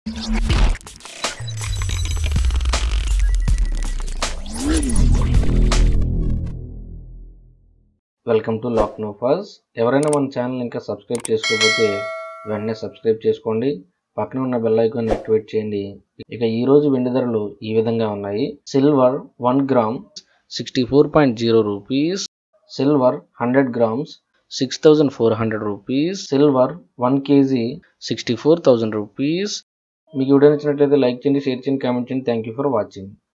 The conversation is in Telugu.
వెల్కమ్ టు లాక్ నో ఫాజ్ ఎవరైనా మన ఛానల్ ఇంకా సబ్స్క్రైబ్ చేసుకోకపోతే వెంటనే సబ్స్క్రైబ్ చేసుకోండి పక్కన ఉన్న బెల్ ఐకాన్ యాక్టివేట్ చేయండి ఇక ఈ రోజు వెండి ధరలు ఈ విధంగా ఉన్నాయి silver one gram sixty four point zero rupees silver hundred grams six thousand four hundred rupees silver one KG sixty four thousand rupees మీకు వీడియో నచ్చినట్లయితే లైక్ చేయండి షేర్ చేయండి కామెంట్ చేయండి థ్యాంక్ యూ ఫర్ వాచింగ్